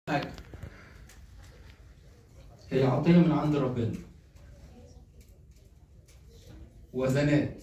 حاجة هي عطية من عند ربنا وزنات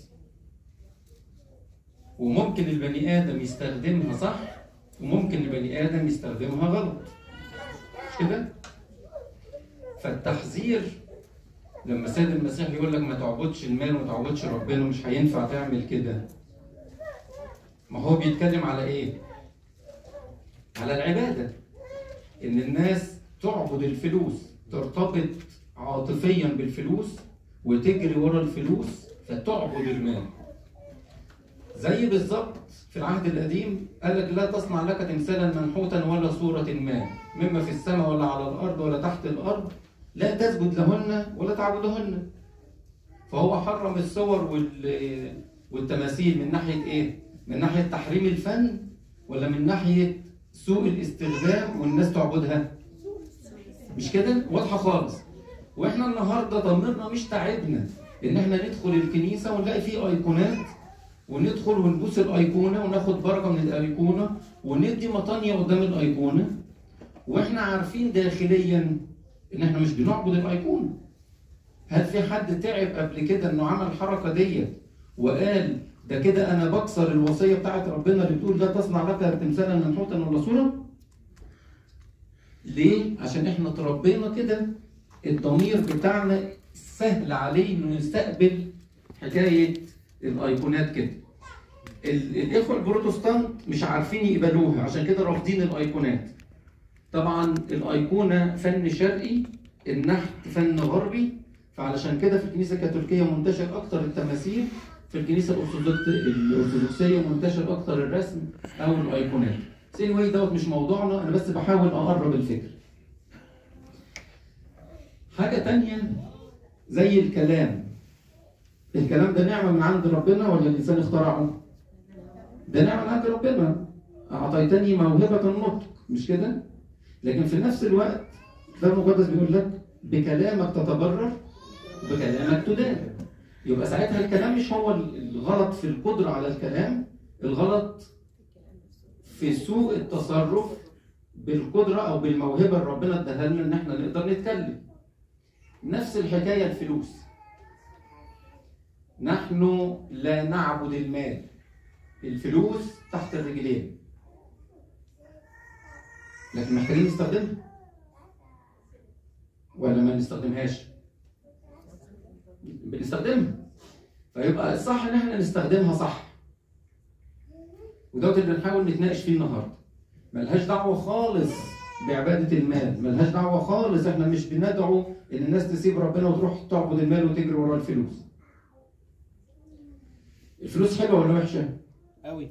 وممكن البني آدم يستخدمها صح وممكن البني آدم يستخدمها غلط مش كده؟ فالتحذير لما سيد المسيح يقول لك ما تعبدش المال وما تعبدش ربنا مش هينفع تعمل كده ما هو بيتكلم على ايه؟ على العبادة إن الناس تعبد الفلوس ترتبط عاطفيا بالفلوس وتجري ورا الفلوس فتعبد المال زي بالظبط في العهد القديم قال لك لا تصنع لك تمثالا منحوتا ولا صورة ما مما في السماء ولا على الأرض ولا تحت الأرض لا تسجد لهن ولا تعبدهن فهو حرم الصور وال- والتماثيل من ناحية إيه؟ من ناحية تحريم الفن ولا من ناحية سوء الاستخدام والناس تعبدها؟ مش كده؟ واضحة خالص واحنا النهارده ضميرنا مش تعبنا ان احنا ندخل الكنيسة ونلاقي فيه ايقونات وندخل ونبوس الايقونة وناخد بركة من الايقونة وندي مطانية قدام الايقونة واحنا عارفين داخليا ان احنا مش بنعبد الايقونة هل في حد تعب قبل كده انه عمل الحركة ديت وقال ده كده انا بكسر الوصية بتاعت ربنا اللي بتقول لا تصنع لك تمثالا منحوتا ولا صورة ليه؟ عشان احنا اتربينا كده الضمير بتاعنا سهل عليه انه يستقبل حكايه الايقونات كده. ال- الاخوه البروتستانت مش عارفين يقبلوها عشان كده رافضين الايقونات. طبعا الايقونه فن شرقي النحت فن غربي فعلشان كده في الكنيسه الكاثوليكيه منتشر اكتر التماثيل في الكنيسه الأرثوذكت- الارثوذكسيه منتشر اكتر الرسم او الايقونات. سين واي دوت مش موضوعنا انا بس بحاول اقرب الفكره. حاجة تانية زي الكلام الكلام ده نعمة من عند ربنا ولا الإنسان اخترعه؟ ده نعمة من عند ربنا أعطيتني موهبة النطق مش كده؟ لكن في نفس الوقت ده المقدس بيقول لك بكلامك تتبرر بكلامك تدان يبقى ساعتها الكلام مش هو الغلط في القدرة على الكلام الغلط في سوء التصرف بالقدرة أو بالموهبة اللي ربنا اداها لنا إن إحنا نقدر نتكلم نفس الحكاية الفلوس نحن لا نعبد المال الفلوس تحت الرجلين لكن محتاجين نستخدمها ولا ما نستخدمهاش بنستخدمها فيبقى الصح ان احنا نستخدمها صح ودوت اللي بنحاول نتناقش فيه النهارده ملهاش دعوه خالص بعباده المال ملهاش دعوه خالص احنا مش بندعو ان الناس تسيب ربنا وتروح تعبد المال وتجري ورا الفلوس الفلوس حلوه ولا وحشه قوي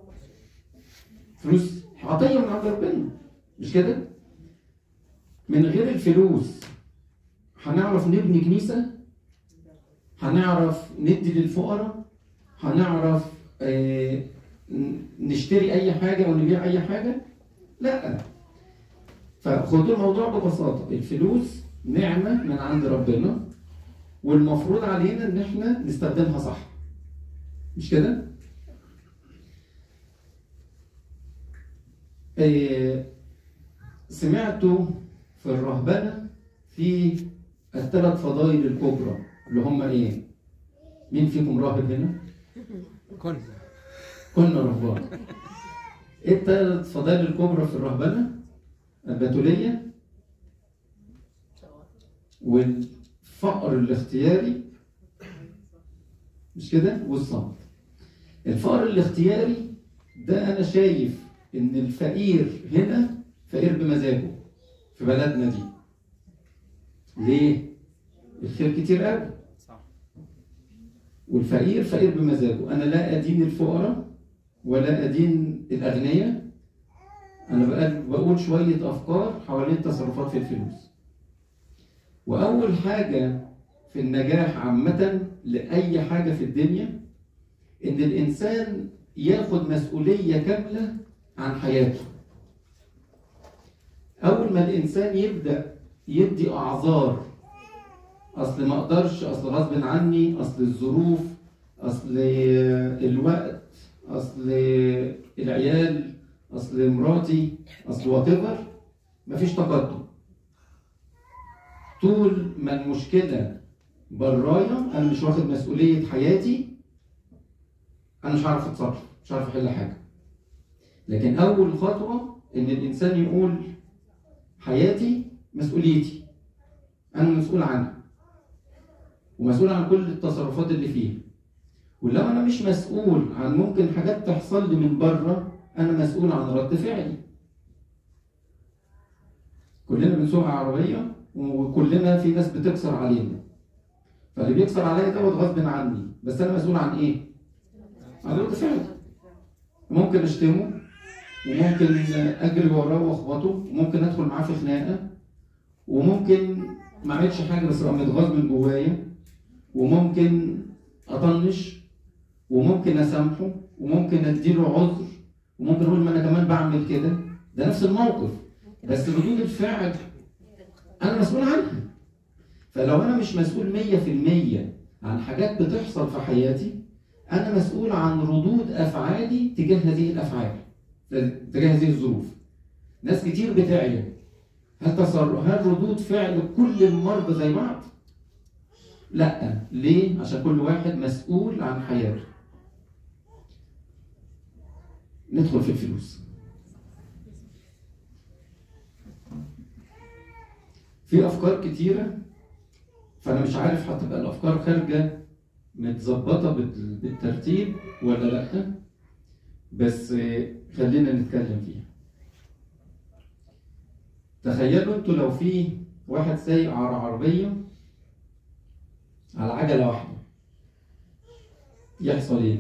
فلوس عطيه من عند ربنا مش كده من غير الفلوس هنعرف نبني كنيسه هنعرف ندي للفقراء هنعرف آه، ن- نشتري اي حاجه ونبيع اي حاجه لا فخدوا الموضوع ببساطه الفلوس نعمه من عند ربنا والمفروض علينا ان احنا نستخدمها صح مش كده آه، سمعتوا في الرهبنه في الثلاث فضائل الكبرى اللي هم ايه مين فيكم راهب هنا كنا كنا رهبان ايه الثلاث فضائل الكبرى في الرهبنه البتوليه والفقر الاختياري مش كده والصمت الفقر الاختياري ده انا شايف ان الفقير هنا فقير بمزاجه في بلدنا دي ليه الخير كتير قوي صح والفقير فقير بمزاجه انا لا ادين الفقراء ولا ادين الاغنياء انا بقى- بقول شويه افكار حوالين التصرفات في الفلوس واول حاجه في النجاح عامه لاي حاجه في الدنيا ان الانسان ياخد مسؤوليه كامله عن حياته اول ما الانسان يبدا يدي اعذار اصل ما اقدرش اصل غصب عني اصل الظروف اصل الوقت اصل العيال اصل مراتي اصل وات مفيش تقدم طول ما المشكله برايا انا مش واخد مسؤوليه حياتي انا مش هعرف اتصرف مش هعرف احل حاجه لكن اول خطوه ان الانسان يقول حياتي مسؤوليتي انا مسؤول عنها ومسؤول عن كل التصرفات اللي فيها ولو انا مش مسؤول عن ممكن حاجات تحصل لي من بره انا مسؤول عن رد فعلي كلنا بنسوق عربيه وكلنا في ناس بتكسر علينا فاللي بيكسر عليا دوت غصب عني بس انا مسؤول عن ايه؟ عن رد فعلي ممكن اشتمه وممكن اجري وراه واخبطه وممكن ادخل معاه في خناقه وممكن ما اعملش حاجه بس ابقى متغاظ من جوايا وممكن اطنش وممكن اسامحه وممكن اديله عذر وممكن اقول ما انا كمان بعمل كده ده نفس الموقف بس ردود الفعل انا مسؤول عنها فلو انا مش مسؤول 100% عن حاجات بتحصل في حياتي انا مسؤول عن ردود افعالي تجاه هذه الافعال تجاه هذه الظروف ناس كتير بتعيا هل تصر هل ردود فعل كل المرضى زي بعض؟ لا ليه؟ عشان كل واحد مسؤول عن حياته ندخل في الفلوس في افكار كتيره فانا مش عارف هتبقى الافكار خارجه متظبطه بال- بالترتيب ولا لا بس خلينا نتكلم فيها تخيلوا انتوا لو في واحد سايق على عربيه على عجله واحده يحصل ايه؟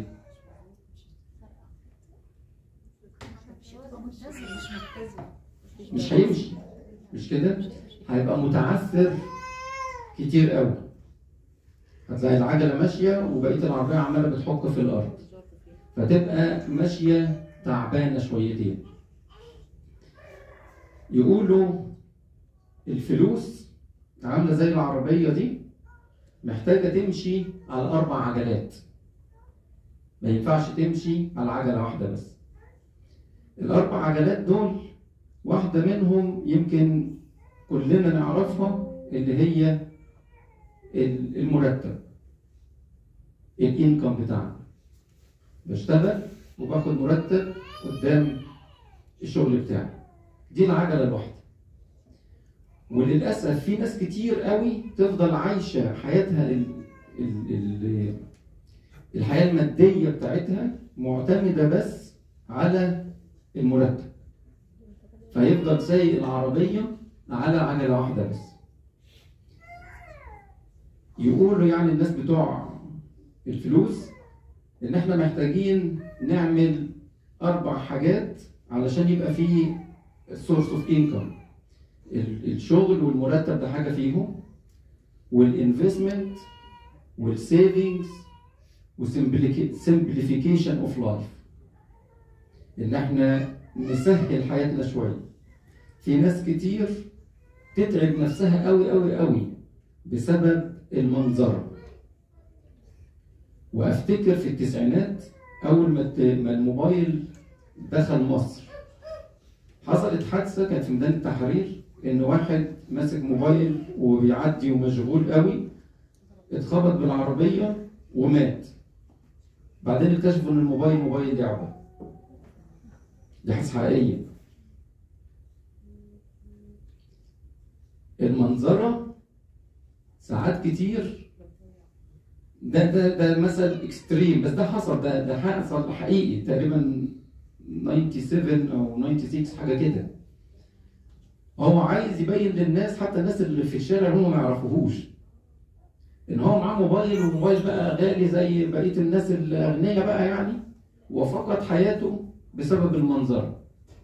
مش هيمشي مش كده؟ هيبقى متعثر كتير قوي هتلاقي العجله ماشيه وبقيه العربيه عماله بتحك في الارض فتبقى ماشيه تعبانه شويتين يقولوا الفلوس عامله زي العربيه دي محتاجه تمشي على اربع عجلات ما ينفعش تمشي على عجله واحده بس الاربع عجلات دول واحده منهم يمكن كلنا نعرفها اللي هي ال- المرتب الانكم بتاعنا بشتغل وباخد مرتب قدام الشغل بتاعي دي العجله الواحده وللاسف في ناس كتير قوي تفضل عايشه حياتها ال... ال... ال... الحياه الماديه بتاعتها معتمده بس على المرتب فيفضل سايق العربيه على عجله واحده بس يقولوا يعني الناس بتوع الفلوس ان احنا محتاجين نعمل اربع حاجات علشان يبقى فيه سورس اوف انكم الشغل والمرتب ده حاجه فيهم والانفستمنت والسيفنجز وسمبليفيكيشن اوف لايف ان احنا نسهل حياتنا شويه في ناس كتير تتعب نفسها قوي قوي قوي بسبب المنظره وافتكر في التسعينات اول ما الت- ما الموبايل دخل مصر حصلت حادثه كانت في ميدان التحرير ان واحد ماسك موبايل وبيعدي ومشغول قوي اتخبط بالعربيه ومات بعدين اكتشفوا ان الموبايل موبايل لعبه دي حادثه حقيقيه المنظره ساعات كتير ده ده ده مثل اكستريم بس ده حصل ده ده حصل حقيقي تقريبا 97 او 96 حاجه كده هو عايز يبين للناس حتى الناس اللي في الشارع هم ما يعرفوهوش ان هو معاه موبايل والموبايل بقى غالي زي بقيه الناس الاغنياء بقى يعني وفقد حياته بسبب المنظره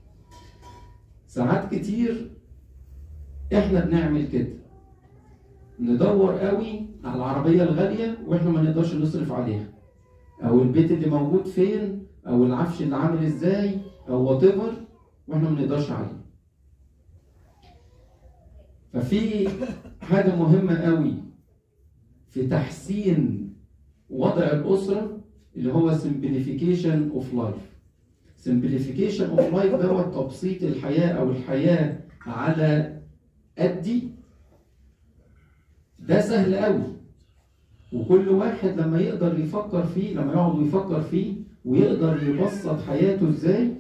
ساعات كتير احنا بنعمل كده ندور قوي على العربيه الغاليه واحنا ما نقدرش نصرف عليها او البيت اللي موجود فين او العفش اللي عامل ازاي او وات واحنا ما نقدرش عليه ففي حاجه مهمه قوي في تحسين وضع الاسره اللي هو simplification اوف لايف simplification اوف لايف دوت تبسيط الحياه او الحياه على قدي ده سهل قوي وكل واحد لما يقدر يفكر فيه لما يقعد ويفكر فيه ويقدر يبسط حياته ازاي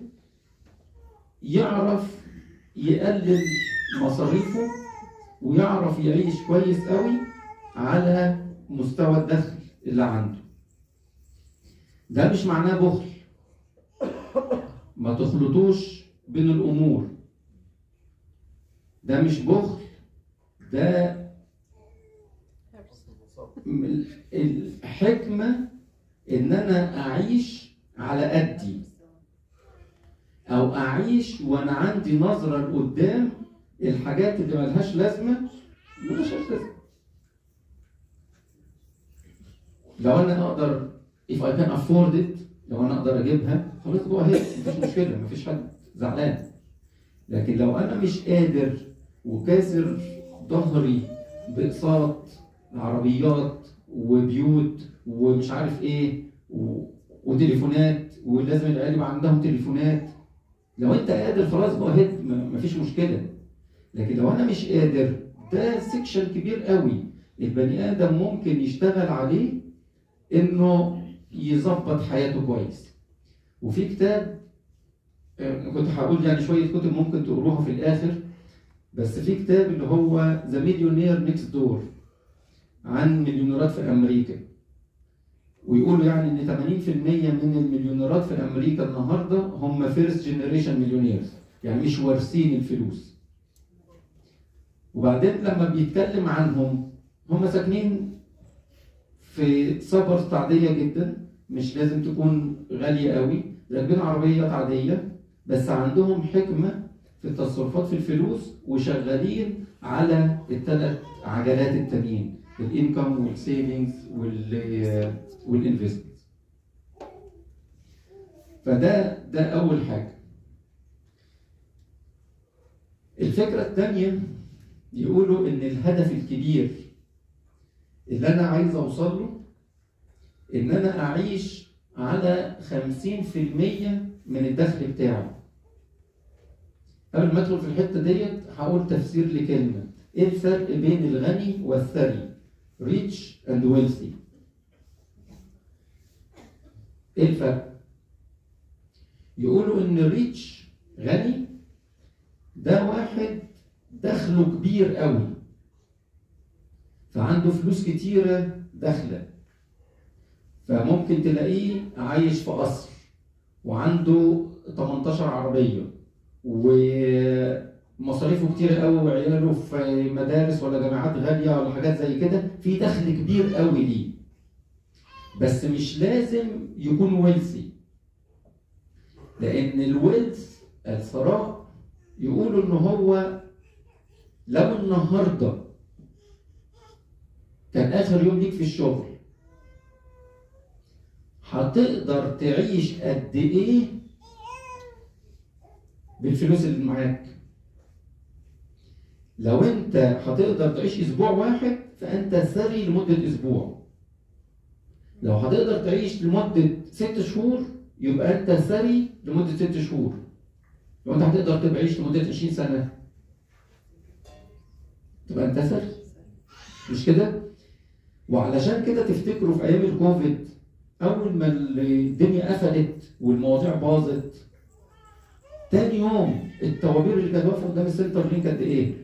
يعرف يقلل مصاريفه ويعرف يعيش كويس قوي على مستوى الدخل اللي عنده ده مش معناه بخل ما تخلطوش بين الامور ده مش بخل ده م- الحكمه ان انا اعيش على قدي او اعيش وانا عندي نظره لقدام الحاجات اللي ملهاش لازمه ملهاش لازمه لو انا اقدر if I can afford it لو انا اقدر اجيبها خلاص جوه اهي مفيش مشكله مفيش حد زعلان لكن لو انا مش قادر وكاسر ظهري باقساط عربيات وبيوت ومش عارف ايه و... وتليفونات ولازم العيال يبقى عندهم تليفونات لو انت قادر خلاص جو اهيد مفيش مشكله لكن لو انا مش قادر ده سيكشن كبير قوي البني ادم ممكن يشتغل عليه انه يظبط حياته كويس وفي كتاب آه، كنت هقول يعني شويه كتب ممكن تقروها في الاخر بس في كتاب اللي هو ذا مليونير نيكست دور عن مليونيرات في امريكا ويقولوا يعني ان 80% من المليونيرات في امريكا النهارده هم فيرست جنريشن مليونيرز يعني مش وارثين الفلوس وبعدين لما بيتكلم عنهم هم ساكنين في سبرز عاديه جدا مش لازم تكون غاليه قوي راكبين عربيات عاديه بس عندهم حكمه في التصرفات في الفلوس وشغالين على الثلاث عجلات التانيين الانكم والسيفنجز والانفستمنت فده ده اول حاجه الفكره الثانيه يقولوا ان الهدف الكبير اللي انا عايز اوصل له ان انا اعيش على 50% من الدخل بتاعي قبل ما ادخل في الحته ديت هقول تفسير لكلمه ايه الفرق بين الغني والثري rich and wealthy ايه الفرق يقولوا ان ريتش غني ده واحد دخله كبير قوي فعنده فلوس كتيرة داخلة فممكن تلاقيه عايش في قصر وعنده 18 عربية ومصاريفه كتير قوي وعياله في مدارس ولا جامعات غالية ولا حاجات زي كده في دخل كبير قوي ليه بس مش لازم يكون ويلسي لأن الويلث الثراء يقولوا إن هو لو النهارده كان اخر يوم ليك في الشغل هتقدر تعيش قد ايه بالفلوس اللي معاك لو انت هتقدر تعيش اسبوع واحد فانت ثري لمده اسبوع لو هتقدر تعيش لمده ست شهور يبقى انت ثري لمده ست شهور لو انت هتقدر تبقى عيش لمده 20 سنه تبقى انت ثري مش كده؟ وعلشان كده تفتكروا في ايام الكوفيد اول ما الدنيا قفلت والمواضيع باظت تاني يوم الطوابير اللي كانت واقفه قدام السنتر لينك قد ايه؟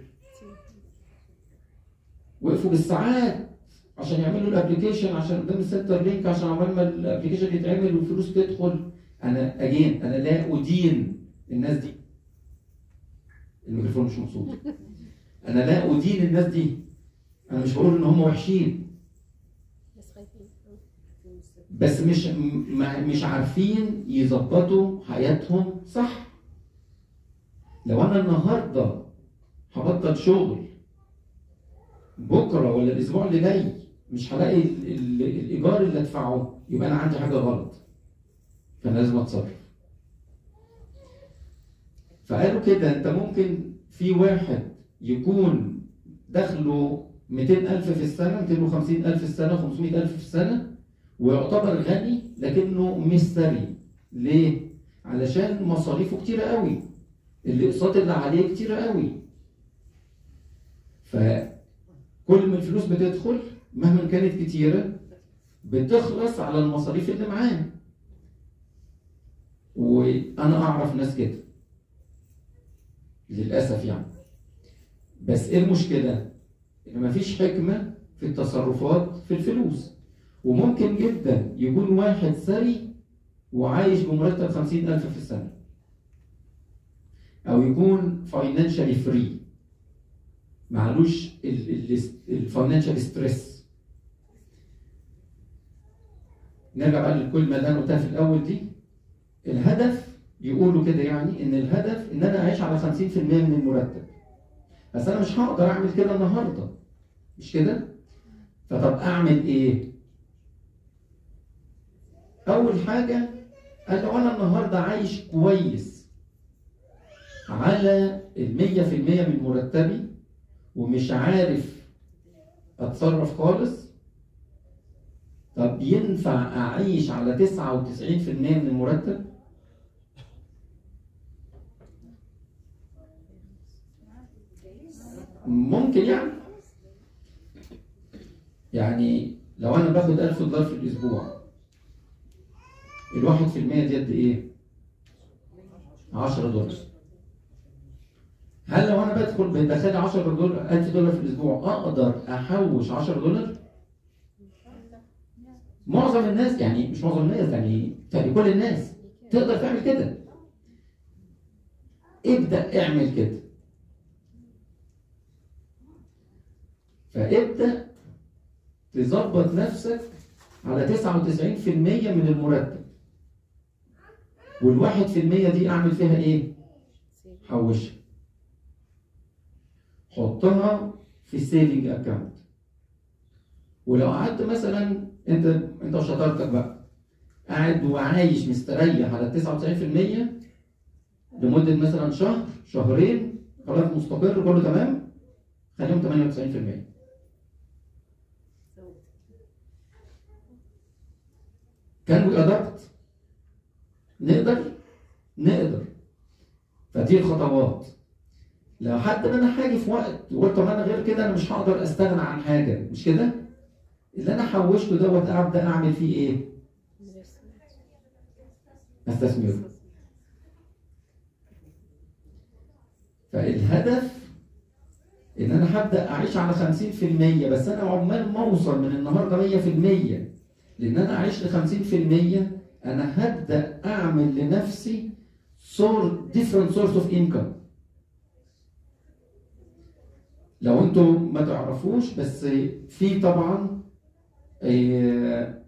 وقفوا بالساعات عشان يعملوا الابلكيشن عشان قدام السنتر لينك عشان عمال ما الابلكيشن يتعمل والفلوس تدخل انا اجين انا لا ادين الناس دي الميكروفون مش مبسوط انا لا ادين الناس دي انا مش بقول ان هم وحشين بس خايفين بس مش م- مش عارفين يظبطوا حياتهم صح لو انا النهارده هبطل شغل بكره ولا الاسبوع اللي جاي مش هلاقي ال- ال- الايجار اللي ادفعه يبقى انا عندي حاجه غلط فانا لازم اتصرف فقالوا كده انت ممكن في واحد يكون دخله 200000 في السنه 250000 في السنه 500000 في السنه ويعتبر غني لكنه مش ثري ليه؟ علشان مصاريفه كتيرة قوي الاقساط اللي عليه كتيرة قوي فكل ما الفلوس بتدخل مهما كانت كتيرة بتخلص على المصاريف اللي معاه وانا اعرف ناس كده للاسف يعني بس ايه المشكله ان مفيش حكمه في التصرفات في الفلوس وممكن جدا يكون واحد ثري وعايش بمرتب خمسين ألف في السنة أو يكون فاينانشالي فري معلوش الفاينانشال ستريس نرجع بقى لكل ما ده قلتها في الأول دي الهدف يقولوا كده يعني إن الهدف إن أنا أعيش على 50% من المرتب بس أنا مش هقدر أعمل كده النهاردة مش كده؟ فطب أعمل إيه؟ أول حاجة قال لو أنا النهاردة عايش كويس على المية في المية من مرتبي ومش عارف أتصرف خالص طب ينفع أعيش على تسعة وتسعين في المية من المرتب؟ ممكن يعني يعني لو أنا باخد ألف دولار في الأسبوع الواحد في المية دي قد ايه؟ 10 دولار هل لو انا بدخل بدخل 10 دولار 1000 دولار في الاسبوع اقدر احوش 10 دولار؟ معظم الناس يعني مش معظم الناس يعني يعني كل الناس تقدر تعمل كده ابدا اعمل كده فابدا تظبط نفسك على 99% من المرتب والواحد في المية دي أعمل فيها إيه؟ حوشها حطها في السيفنج أكاونت ولو قعدت مثلا أنت أنت وشطارتك بقى قاعد وعايش مستريح على 99% لمدة مثلا شهر شهرين خلاص مستقر كله تمام خليهم 98% كان وي ادابت نقدر نقدر فدي الخطوات لو حتى انا هاجي في وقت وقلت طب انا غير كده انا مش هقدر استغنى عن حاجه مش كده؟ اللي انا حوشته دوت ابدا اعمل فيه ايه؟ استثمره فالهدف ان انا هبدا اعيش على 50% بس انا عمال ما اوصل من النهارده 100% لان انا اعيش ل 50% انا هبدا اعمل لنفسي صور different source of income لو انتم ما تعرفوش بس في طبعا آه،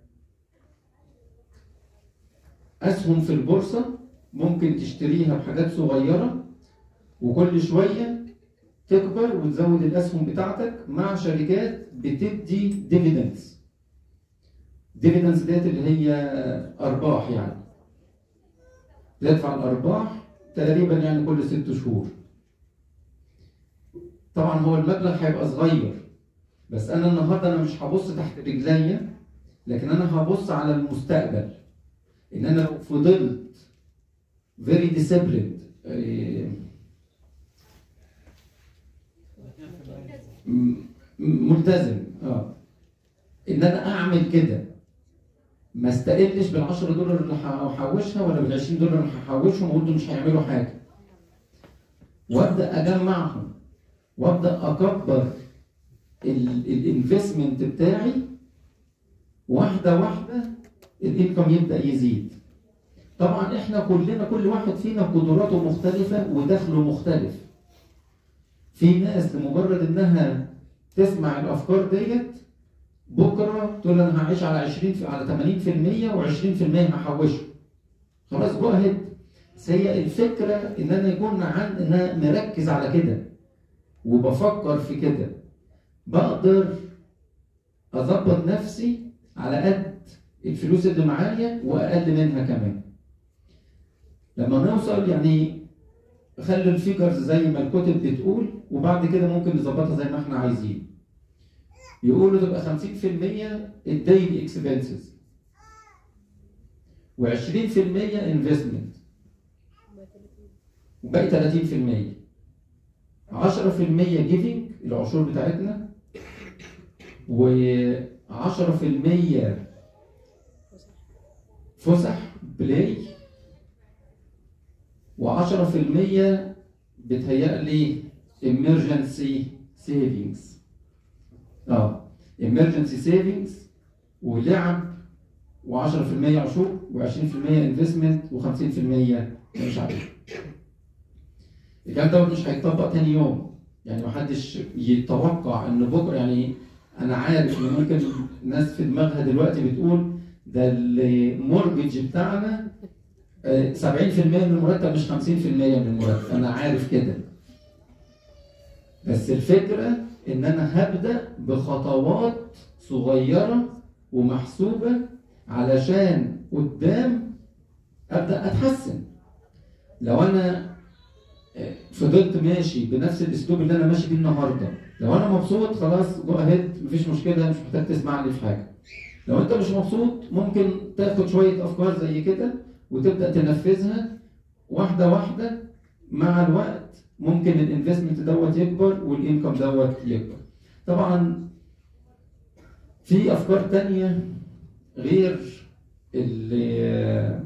اسهم في البورصه ممكن تشتريها بحاجات صغيره وكل شويه تكبر وتزود الاسهم بتاعتك مع شركات بتدي ديفيدنز ديفيدنز ديت اللي هي ارباح يعني تدفع الارباح تقريبا يعني كل ست شهور طبعا هو المبلغ هيبقى صغير بس انا النهارده انا مش هبص تحت رجليا لكن انا هبص على المستقبل ان انا لو فضلت very disciplined آه، م- م- ملتزم اه ان انا اعمل كده ما استقلش بال 10 دولار اللي هحوشها ولا بال 20 دولار اللي هحوشهم واقول دول مش هيعملوا حاجه وابدا اجمعهم وابدا اكبر الانفستمنت بتاعي واحده واحده الانكم يبدا يزيد طبعا احنا كلنا كل واحد فينا قدراته مختلفه ودخله مختلف في ناس لمجرد انها تسمع الافكار ديت بكره تقول انا هعيش على 20 في على 80% و20% هحوشه خلاص جو اهيد بس هي الفكره ان انا يكون عن ان انا مركز على كده وبفكر في كده بقدر اظبط نفسي على قد الفلوس اللي معايا واقل منها كمان لما نوصل يعني خلي الفيجرز زي ما الكتب بتقول وبعد كده ممكن نظبطها زي ما احنا عايزين يقولوا تبقى 50% الديلي اكسبنسز و20% انفستمنت وباقي 30% 10% جيفنج العشور بتاعتنا و10% فسح بلاي و10% بتهيألي emergency savings اه emergency savings ولعب و10% عشور و20% انفستمنت و50% مش عارف الكلام دوت مش هيتطبق تاني يوم يعني محدش يتوقع ان بكره يعني انا عارف ان ممكن ناس في دماغها دلوقتي بتقول ده المورجج بتاعنا آه، 70% من المرتب مش 50% من المرتب انا عارف كده بس الفكره ان انا هبدا بخطوات صغيره ومحسوبه علشان قدام ابدا اتحسن لو انا آه، فضلت ماشي بنفس الاسلوب اللي انا ماشي بيه النهارده لو انا مبسوط خلاص جو اهيد مفيش مشكله مش محتاج تسمعني في حاجه لو انت مش مبسوط ممكن تاخد شويه افكار زي كده وتبدا تنفذها واحده واحده مع الوقت ممكن الانفستمنت دوت يكبر والانكم دوت يكبر طبعا في افكار تانية غير ال-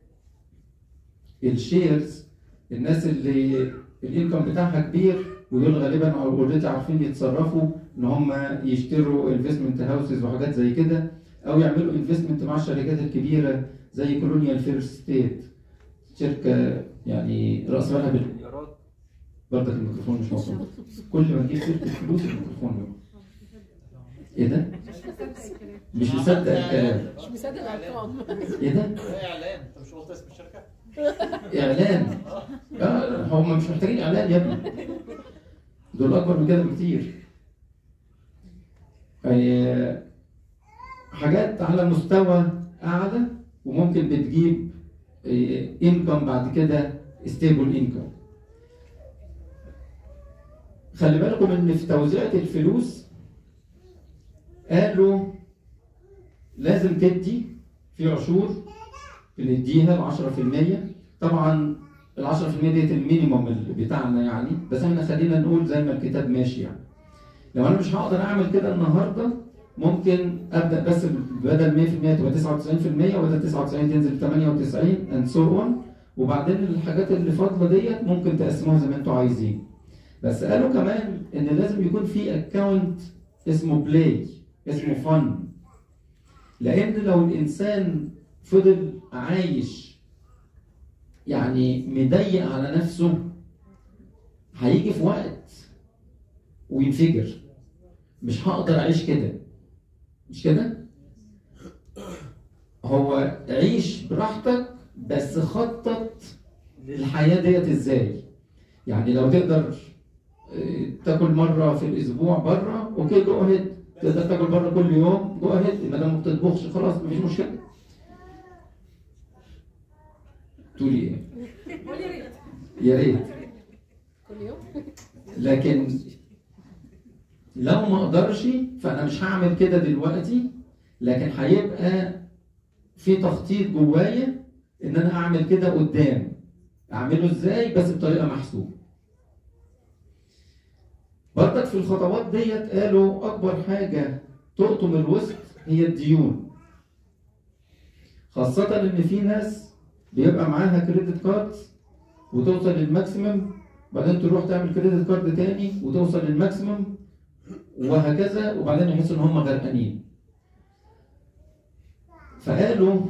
الشيرز الناس اللي الانكم بتاعها كبير ودول غالبا اوريدي عارفين يتصرفوا ان هم يشتروا انفستمنت هاوسز وحاجات زي كده او يعملوا انفستمنت مع الشركات الكبيره زي كولونيال فيرست ستيت شركه يعني راس مالها بال مليارات برضك الميكروفون مش موجود كل ما نجيب سيره الفلوس الميكروفون يقع. ايه ده؟ مش مصدق الكلام مش مصدق الارقام ايه ده؟ اعلان انت مش قلت اسم الشركه؟ اعلان اه هم مش محتاجين اعلان يا ابني دول اكبر من كده بكتير آه، حاجات على مستوى اعلى وممكن بتجيب انكم بعد كده ستيبل انكم خلي بالكم ان في توزيعة الفلوس قالوا لازم تدي في عشور بنديها ال 10% طبعا ال 10% ديت المينيموم اللي بتاعنا يعني بس احنا خلينا نقول زي ما الكتاب ماشي يعني لو انا مش هقدر اعمل كده النهارده ممكن ابدا بس بدل 100% تبقى 99% وبدل 99 تنزل 98 اند سو اون وبعدين الحاجات اللي فاضله ديت ممكن تقسموها زي ما انتوا عايزين بس قالوا كمان ان لازم يكون في اكونت اسمه بلاي اسمه فن لان لو الانسان فضل عايش يعني مضيق على نفسه هيجي في وقت وينفجر مش هقدر اعيش كده مش كده هو عيش براحتك بس خطط للحياه ديت ازاي يعني لو تقدر آه، تاكل مره في الاسبوع بره اوكي جو اهيد تقدر تاكل بره كل يوم جو اهيد ما دام ما بتطبخش خلاص مفيش مشكله تقولي ايه؟ قول يا ريت يا ريت كل يوم لكن لو ما اقدرش فانا مش هعمل كده دلوقتي لكن هيبقى في تخطيط جوايا ان انا اعمل كده قدام اعمله ازاي بس بطريقه محسوبه برضك في الخطوات ديت قالوا اكبر حاجه تقطم الوسط هي الديون خاصة إن في ناس بيبقى معاها كريدت كارد وتوصل للماكسيمم بعدين تروح تعمل كريدت كارد تاني وتوصل للماكسيمم وهكذا وبعدين يحسوا ان هم غرقانين فقالوا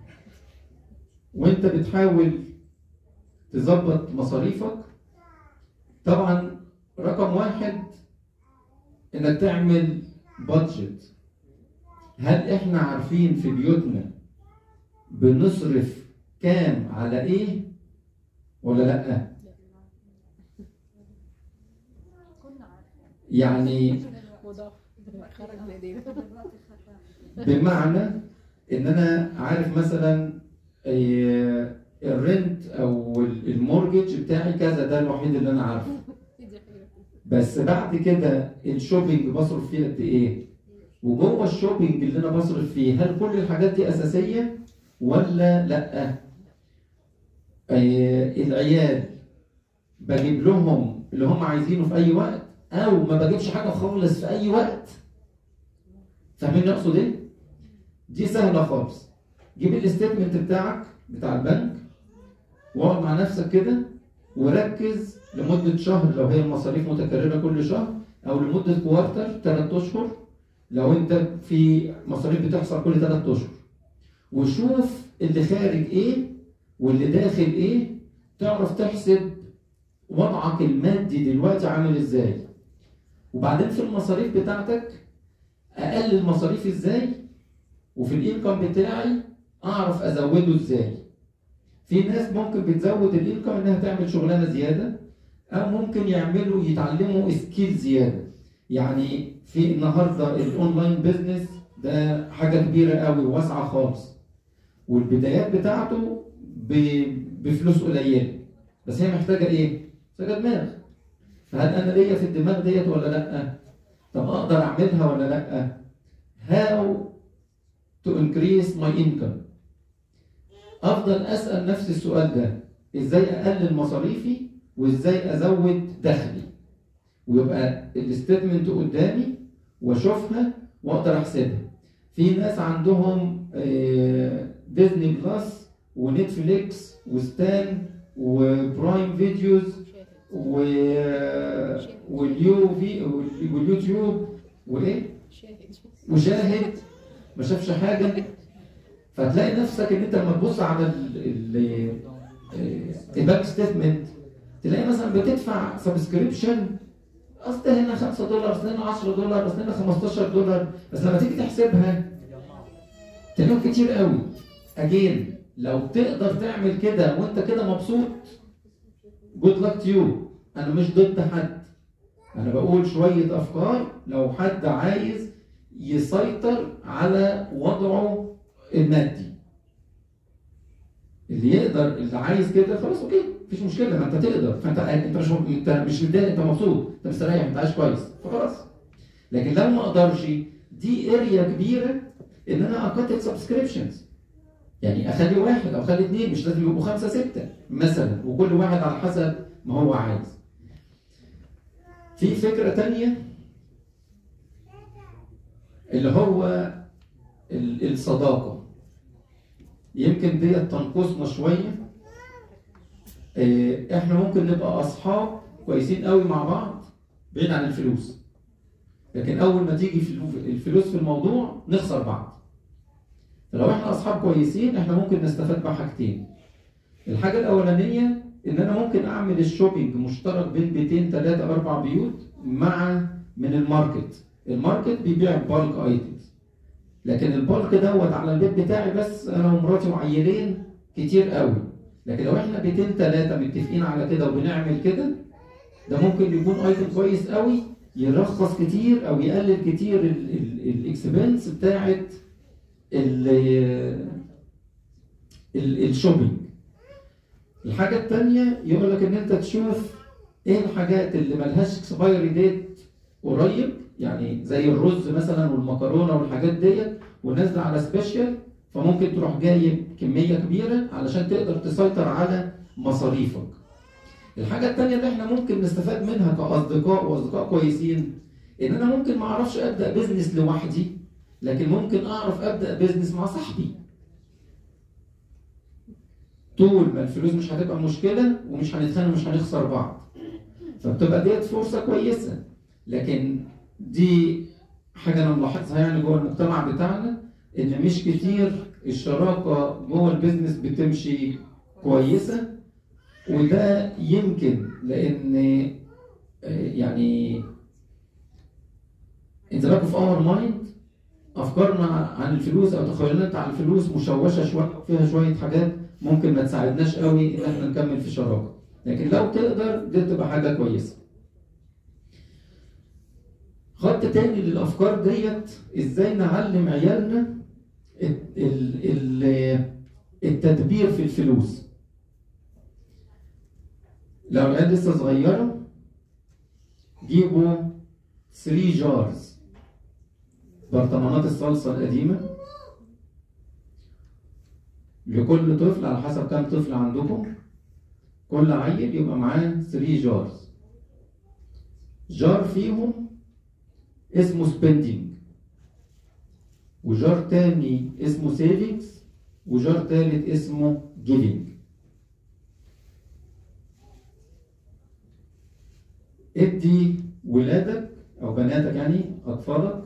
وانت بتحاول تظبط مصاريفك طبعا رقم واحد انك تعمل بادجت هل احنا عارفين في بيوتنا بنصرف كام على ايه ولا لا يعني وضاف خرج من ايدينا بمعنى ان انا عارف مثلا آه، الرنت او المورجج بتاعي كذا ده الوحيد اللي انا عارفه دي حقيقة. بس بعد كده الشوبينج بصرف فيه قد ايه وجوه الشوبينج اللي انا بصرف فيه هل كل الحاجات دي اساسيه ولا لا آه، العيال بجيب لهم اللي هم عايزينه في اي وقت او ما بجيبش حاجه خالص في اي وقت فاهمين اقصد ايه؟ دي سهله خالص جيب الستيتمنت بتاعك بتاع البنك واقعد مع نفسك كده وركز لمده شهر لو هي المصاريف متكرره كل شهر او لمده كوارتر ثلاث اشهر لو انت في مصاريف بتحصل كل ثلاث اشهر وشوف اللي خارج ايه واللي داخل ايه تعرف تحسب وضعك المادي دلوقتي عامل ازاي وبعدين في المصاريف بتاعتك اقلل مصاريف ازاي وفي الانكم بتاعي اعرف ازوده ازاي في ناس ممكن بتزود الانكم انها تعمل شغلانه زياده او ممكن يعملوا يتعلموا سكيل زياده يعني في النهارده الاونلاين بيزنس ده حاجه كبيره قوي واسعه خالص والبدايات بتاعته ب- بفلوس قليله بس هي محتاجه ايه؟ محتاجه دماغ فهل انا ليا في الدماغ ديت ولا لا؟ طب اقدر اعملها ولا لا؟ How to increase my income افضل اسال نفسي السؤال ده ازاي اقلل مصاريفي وازاي ازود دخلي ويبقى الستيتمنت قدامي واشوفها واقدر احسبها في ناس عندهم آه، ديزني بلس ونتفليكس وستان وبرايم فيديوز و واليو في واليوتيوب وايه شاهد وشاهد ما شافش حاجه فتلاقي نفسك ان انت لما تبص على ال- ال- آه، الباك ستيتمنت تلاقي مثلا بتدفع سبسكريبشن اصل ده هنا 5 دولار اصل هنا 10 دولار اصل هنا 15 دولار بس لما تيجي تحسبها تلاقيهم كتير قوي اجين لو تقدر تعمل كده وانت كده مبسوط جود لك تو يو انا مش ضد حد انا بقول شويه افكار لو حد عايز يسيطر على وضعه المادي اللي يقدر اللي عايز كده خلاص اوكي مفيش مشكله ما انت تقدر فانت انت مش انت مش متضايق انت مبسوط انت مستريح انت عايش كويس فخلاص لكن لو ما اقدرش دي اريا كبيره ان انا اقتل سبسكريبشنز يعني اخلي واحد او اخلي اثنين مش لازم يبقوا خمسه سته مثلا وكل واحد على حسب ما هو عايز في فكره تانية اللي هو ال- الصداقه يمكن ديت تنقصنا شويه آه، احنا ممكن نبقى اصحاب كويسين قوي مع بعض بعيد عن الفلوس لكن اول ما تيجي فلو- الفلوس في الموضوع نخسر بعض فلو احنا اصحاب كويسين احنا ممكن نستفاد بحاجتين الحاجه الاولانيه ان انا ممكن اعمل الشوبينج مشترك بين بيتين ثلاثه اربع بيوت مع من الماركت الماركت بيبيع بالك ايتمز لكن البالك دوت على البيت بتاعي بس انا ومراتي وعيلين كتير قوي لكن لو احنا بيتين ثلاثه متفقين على كده وبنعمل كده ده ممكن يكون ايتم كويس قوي يرخص كتير او يقلل كتير الاكسبنس بتاعت ال- ال- الشوبينج الحاجة التانية يقول لك إن أنت تشوف إيه الحاجات اللي ملهاش اكسبايري ديت قريب يعني زي الرز مثلا والمكرونة والحاجات ديت ونازلة على سبيشال فممكن تروح جايب كمية كبيرة علشان تقدر تسيطر على مصاريفك. الحاجة التانية اللي احنا ممكن نستفاد منها كأصدقاء وأصدقاء كويسين إن أنا ممكن ما أعرفش أبدأ بيزنس لوحدي لكن ممكن أعرف أبدأ بيزنس مع صاحبي. طول ما الفلوس مش هتبقى مشكله ومش هنتخانق ومش هنخسر بعض فبتبقى ديت فرصه كويسه لكن دي حاجه انا ملاحظها يعني جوه المجتمع بتاعنا ان مش كتير الشراكه جوه البيزنس بتمشي كويسه وده يمكن لان آه، يعني in the back of our mind افكارنا عن الفلوس او تخيلاتنا عن الفلوس مشوشه شويه فيها شويه حاجات ممكن ما تساعدناش قوي ان احنا نكمل في شراكه لكن لو تقدر دي تبقى حاجه كويسه خط تاني للافكار ديت ازاي نعلم عيالنا ال- ال- ال- التدبير في الفلوس لو العيال لسه صغيره جيبوا 3 جارز برطمانات الصلصه القديمه لكل طفل على حسب كام طفل عندكم كل عيل يبقى معاه 3 جارز جار فيهم اسمه سبيندينج وجار تاني اسمه سيفنجز وجار تالت اسمه جيفنج ادي ولادك او بناتك يعني اطفالك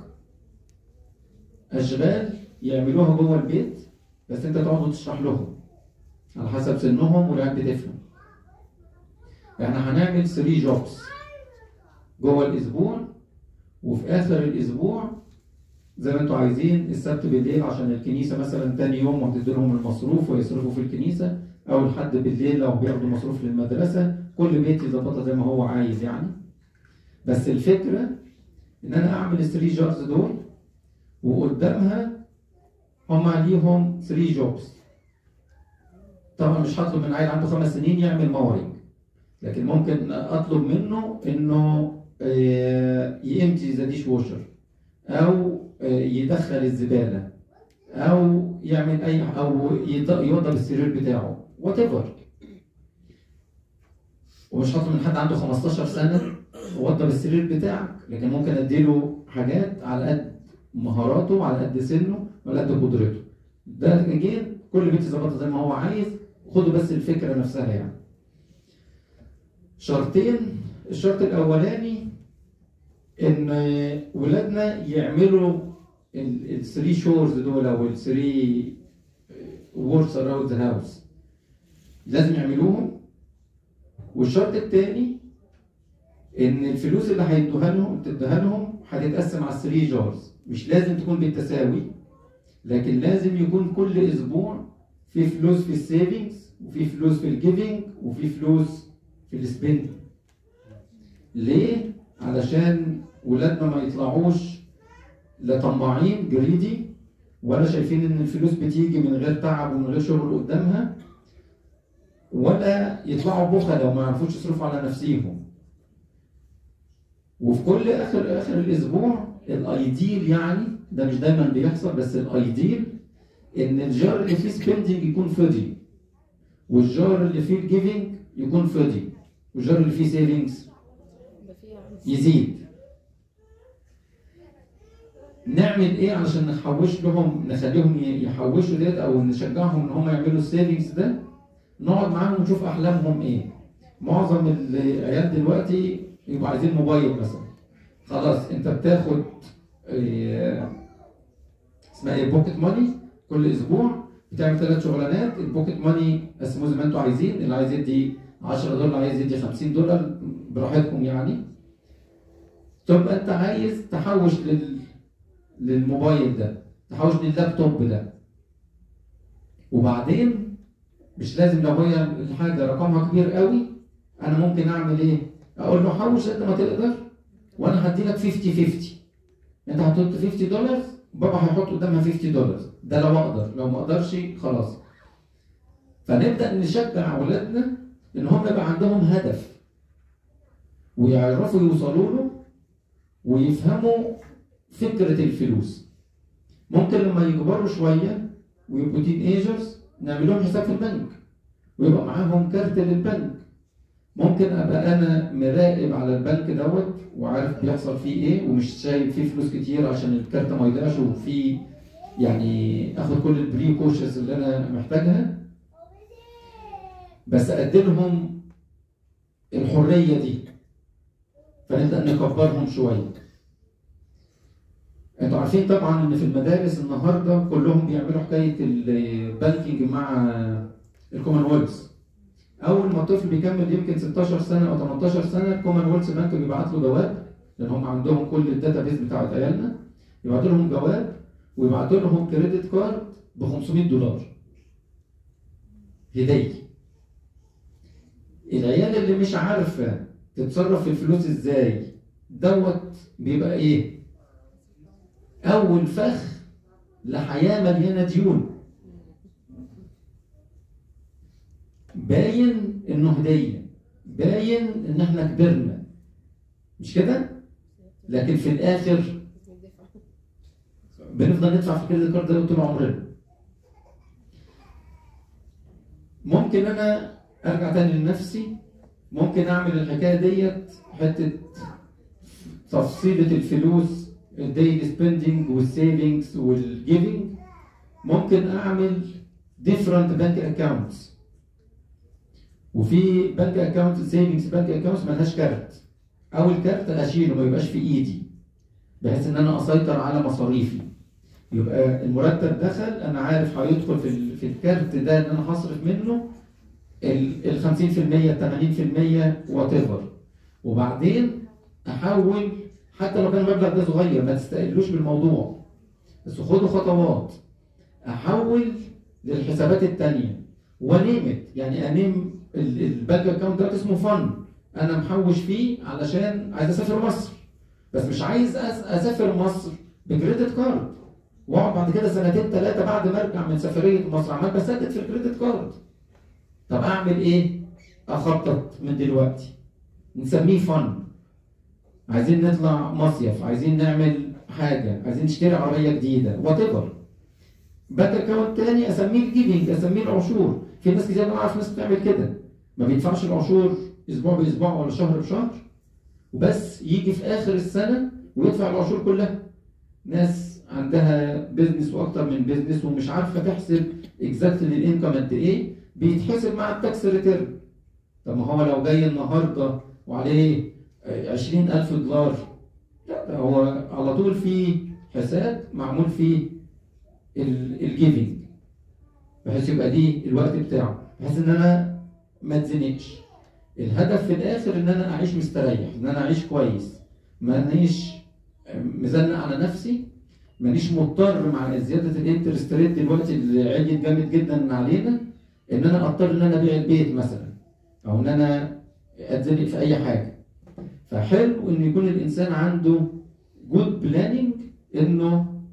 اشغال يعملوها جوه البيت بس انت تقعد وتشرح لهم على حسب سنهم والعيال بتفهم احنا هنعمل 3 جوبس جوه الاسبوع وفي اخر الاسبوع زي ما انتوا عايزين السبت بالليل عشان الكنيسه مثلا تاني يوم وهتدي لهم المصروف ويصرفوا في الكنيسه او الحد بالليل لو بياخدوا مصروف للمدرسه كل بيت يظبطها زي ما هو عايز يعني بس الفكره ان انا اعمل الثري جارز دول وقدامها هما ليهم 3 جوبس طبعا مش هطلب من عيل عنده خمس سنين يعمل ماورنج لكن ممكن اطلب منه انه يمتي ذا ديش ووشر او آه، يدخل الزباله او يعمل اي او يض- يوضب السرير بتاعه وات ايفر ومش هطلب من حد عنده 15 سنه وضب السرير بتاعك لكن ممكن اديله حاجات على قد مهاراته وعلى قد سنه وعلى قد قدرته ده جين كل بيت يظبطها زي ما هو عايز خدوا بس الفكره نفسها يعني شرطين الشرط الاولاني ان ولادنا يعملوا الثري شورز دول او الثري وورز اراوند ذا هاوس لازم يعملوهم والشرط الثاني ان الفلوس اللي هيدوها لهم تديها لهم هتتقسم على الثري جارز مش لازم تكون بالتساوي لكن لازم يكون كل اسبوع في فلوس في السيفنجز وفي فلوس في الجيفنج وفي فلوس في السبيندنج ليه؟ علشان ولادنا ما يطلعوش لا طماعين جريدي ولا شايفين ان الفلوس بتيجي من غير تعب ومن غير شغل قدامها ولا يطلعوا بخلة وما يعرفوش يصرفوا على نفسيهم وفي كل اخر اخر الاسبوع الايديل يعني ده مش دايما بيحصل بس الايديل ان الجار اللي فيه سبيندنج يكون فاضي والجار اللي فيه الجيفنج يكون فاضي والجار اللي فيه سيفنجز ده فيها يزيد نعمل ايه علشان نحوش لهم نخليهم ي- يحوشوا ديت او نشجعهم ان هم يعملوا السيفنجز ده نقعد معاهم ونشوف احلامهم ايه معظم العيال دلوقتي يبقوا عايزين موبايل مثلا خلاص انت بتاخد إيه، اسمها ايه بوكيت ماني كل اسبوع بتعمل ثلاث شغلانات البوكيت ماني قسموه زي ما انتوا عايزين اللي عايز يدي 10 دولار عايز يدي 50 دولار براحتكم يعني تبقى انت عايز تحوش لل... للموبايل ده تحوش لللابتوب ده وبعدين مش لازم لو هي الحاجه رقمها كبير قوي انا ممكن اعمل ايه اقول له حوش قد ما تقدر وانا هدي لك 50 50 انت هتحط 50 دولار بابا هيحط قدامها 50 دولار ده لو اقدر لو ما اقدرش خلاص فنبدا نشجع اولادنا ان هم يبقى عندهم هدف ويعرفوا يوصلوا له ويفهموا فكره الفلوس ممكن لما يكبروا شويه ويبقوا تين ايجرز نعمل لهم حساب في البنك ويبقى معاهم كارت للبنك ممكن ابقى انا مراقب على البنك دوت وعارف بيحصل فيه ايه ومش شايف فيه فلوس كتير عشان الكارت ما يضيعش وفي يعني اخد كل البريكوشنز اللي انا محتاجها بس ادي لهم الحريه دي فنبدا نكبرهم شويه انتوا عارفين طبعا ان في المدارس النهارده كلهم بيعملوا حكايه البانكينج مع الكومنولث اول ما الطفل بيكمل يمكن 16 سنه او 18 سنه الكومنولث بانك بيبعت له جواب لان هم عندهم كل الداتا بيز بتاعت عيالنا يبعتوا لهم جواب ويبعتوا لهم كريدت كارد ب 500 دولار هديه العيال اللي مش عارفه تتصرف في الفلوس ازاي دوت بيبقى ايه اول فخ لحياه مليانه ديون باين انه هديه باين ان احنا كبرنا مش كده لكن في الاخر بنفضل ندفع في الكريدت كارد ده طول عمرنا ممكن انا ارجع تاني لنفسي ممكن اعمل الحكايه ديت حته تفصيلة الفلوس الديلي سبيندنج والسيفنجز والجيفنج ممكن اعمل different bank accounts وفي بنك اكونت سيفنجز بنك اكونت ملهاش كارت اول كارت اشيله ما يبقاش في ايدي بحيث ان انا اسيطر على مصاريفي يبقى المرتب دخل انا عارف هيدخل في ال- في الكارت ده ان انا هصرف منه ال ال 50% ال 80% وات ايفر وبعدين احول حتى لو كان المبلغ ده صغير ما تستقلوش بالموضوع بس خدوا خطوات احول للحسابات التانية ونيمت يعني انيم ال- البنك اكونت ده اسمه فن انا محوش فيه علشان عايز اسافر مصر بس مش عايز أس- اسافر مصر بكريدت كارد واقعد بعد كده سنتين ثلاثه بعد ما ارجع من سفريه مصر عمال بسدد في الكريدت كارد طب اعمل ايه؟ اخطط من دلوقتي نسميه فن عايزين نطلع مصيف عايزين نعمل حاجه عايزين نشتري عربيه جديده وات ايفر بنك اكونت تاني اسميه الجيفنج اسميه العشور في ناس كتير انا اعرف ناس بتعمل كده ما بيدفعش العشور اسبوع باسبوع ولا شهر بشهر وبس يجي في اخر السنه ويدفع العشور كلها ناس عندها بيزنس واكتر من بيزنس ومش عارفه تحسب اكزاكتلي الانكم قد ايه بيتحسب مع التاكس ريتيرن طب ما هو لو جاي النهارده وعليه 20000 دولار لا ده هو على طول في حساب معمول فيه الجيفنج بحيث يبقى دي الوقت بتاعه بحيث ان انا ما اتزنقش الهدف في الاخر ان انا اعيش مستريح ان انا اعيش كويس مانيش مزنق على نفسي مانيش مضطر مع زياده الانترست ريت دلوقتي اللي عليت جامد جدا علينا ان انا اضطر ان انا ابيع البيت مثلا او ان انا اتزنق في اي حاجه فحلو ان يكون الانسان عنده جود بلاننج انه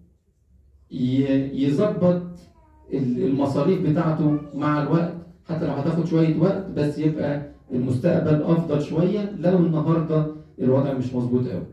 ي- يظبط ال- المصاريف بتاعته مع الوقت حتى لو هتاخد شويه وقت بس يبقى المستقبل افضل شويه لو النهارده الوضع مش مظبوط قوي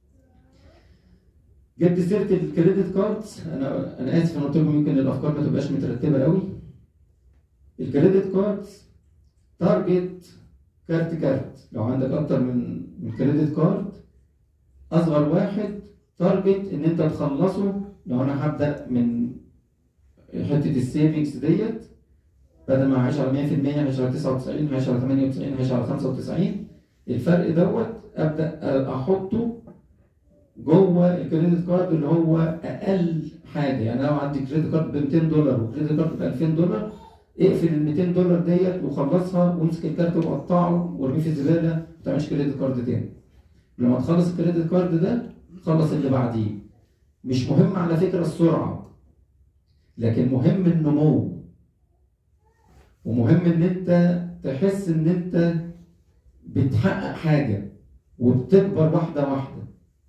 جبت سيره الكريدت كاردز انا انا اسف انا قلت لكم يمكن الافكار ما تبقاش مترتبه قوي الكريدت كاردز تارجت كارت كارت لو عندك اكتر من من كريدت كارد اصغر واحد تارجت ان انت تخلصه لو انا هبدا من حته السيفنجز ديت بدل ما هعيش على 100% هعيش على 99 هعيش على 98 هعيش على 95 الفرق دوت ابدا احطه جوه الكريدت كارد اللي هو اقل حاجه يعني لو عندي كريدت كارد ب 200 دولار وكريدت كارد ب 2000 دولار اقفل ال 200 دولار ديت وخلصها وامسك الكارت وقطعه وارميه في الزباله ما تعملش كريدت كارد تاني لما تخلص الكريدت كارد ده خلص اللي بعديه مش مهم على فكره السرعه لكن مهم النمو ومهم ان انت تحس ان انت بتحقق حاجه وبتكبر واحده واحده